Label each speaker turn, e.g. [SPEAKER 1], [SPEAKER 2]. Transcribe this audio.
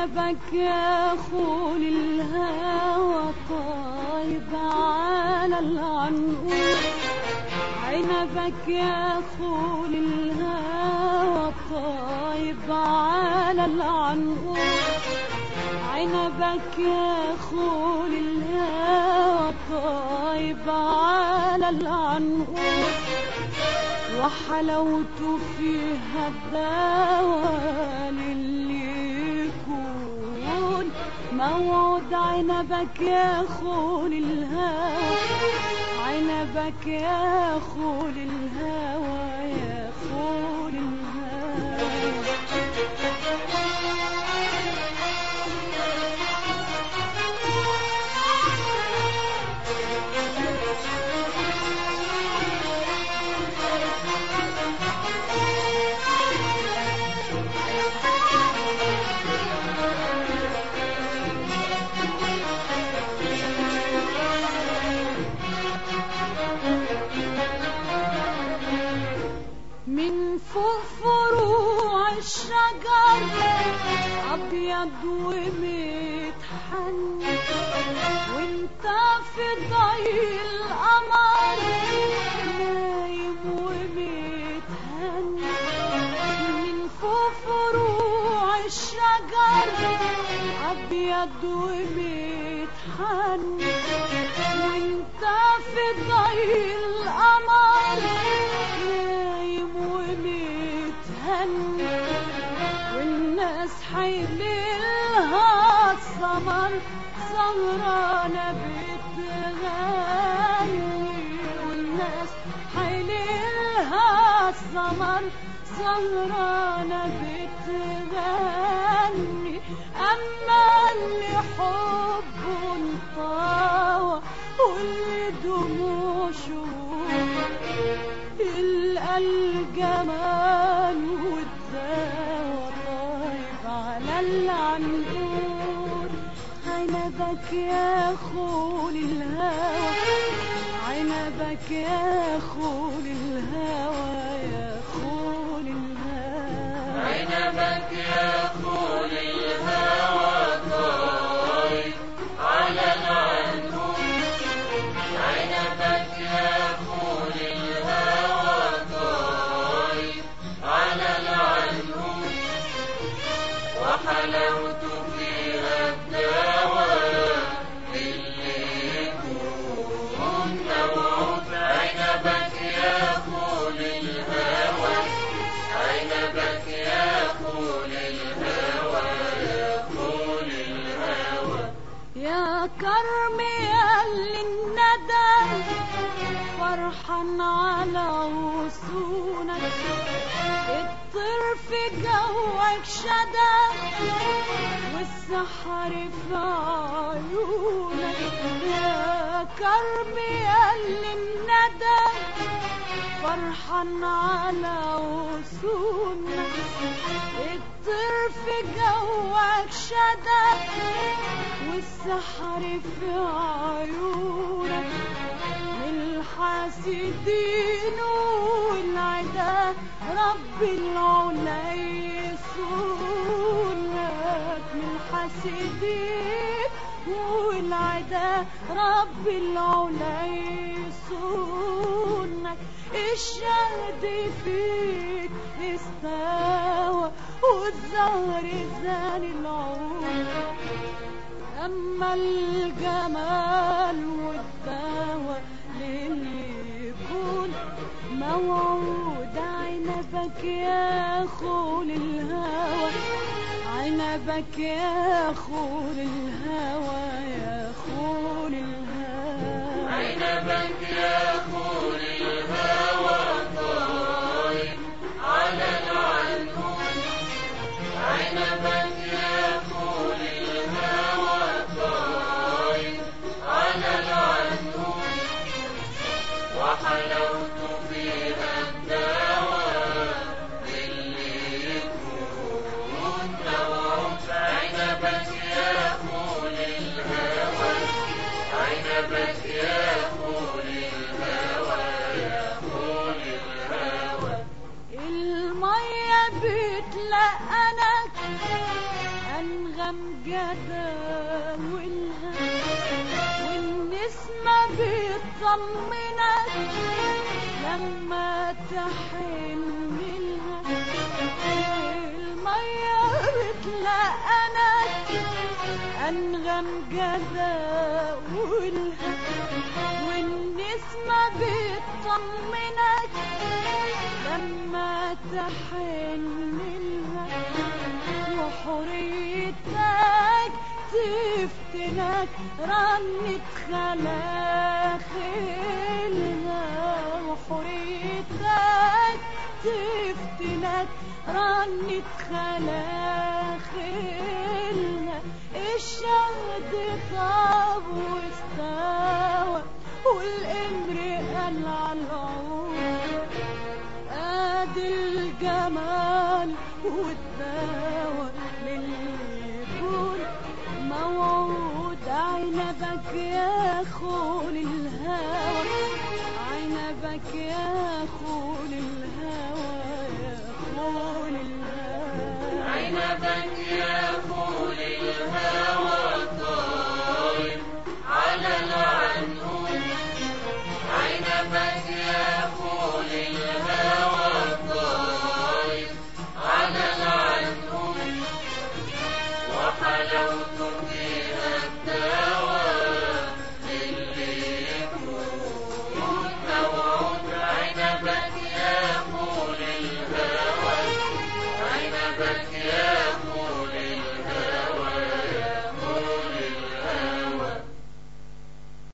[SPEAKER 1] عنبك يا خول الهوى طايب على العنقود عنبك يا خول الهوى طايب على العنقود عنبك يا خول الهوى طايب على العنقود وحلاوته فيها الدواء للي يكون موعود عنبك يا خول الهوى عنبك يا خول الهوى يا خول الهوى من فوق فروع الشجر أبيض ومتحن وانت في ضي القمر نايم ومتهن من فوق فروع الشجر أبيض ومتحن وانت في ضي القمر نايم ومتهن والناس حيلها السمر سهرانة بتغني والناس حيلها السمر سهرانة بتغني أما اللي حبه انطوى واللي دموع شهور يلقى الجمال والدواء طايب على العنقود عنبك يا خول الهوى عنبك يا خول الهوى يا خول الهوى
[SPEAKER 2] عنبك يا خول الهوى طاير على العنقود عنبك يا خول الهوى طاير على العنقود وحلاوته فيها الدواء اللي يكون موعود عنبك يا خول الهوى عنبك يا خول الهوى يا خول الهوى
[SPEAKER 1] يا كرم يا اللي الندى فرحان على وصونك الطير في جوك شدى والسحر في عيونك يا كرم يا اللي الندى فرحان على وصونك الطير في جوك شدى والسحر في عيونك من الحاسدين والعدا رب العلا يصونك من الحاسدين والعدا رب العلا يصونك الشهد فيك استوى والزهر زان العود أما الجمال والدواء للي يكون موعود عنبك يا خول الهوى عنبك يا خول الهوى يا خول الهوى
[SPEAKER 2] عنبك يا خول الهوى طاير على العنقود عنبك يا خول الهوى طاير على العنقود وحلاوته فيها الدواء اللي يكون موعود عنبك يا خول الهوى عنبك يا خول الهوى يا خول الهوى
[SPEAKER 1] المية بتلقنك أنغم بتطمنك لما تحن لها المية بتلقنك أنغم جداولها والنسمة بتطمنك لما تحن لها وحريتك تفتنك رنة خلاخلها وحريتك تفتنك رنة خلاخلها الشهد طاب واستوى والامر قال على العود ادي الجمال والدواء للي يكون موعود عنبك يا خول الهوى عنبك يا خول الهوى يا خول الهوى
[SPEAKER 2] عنبك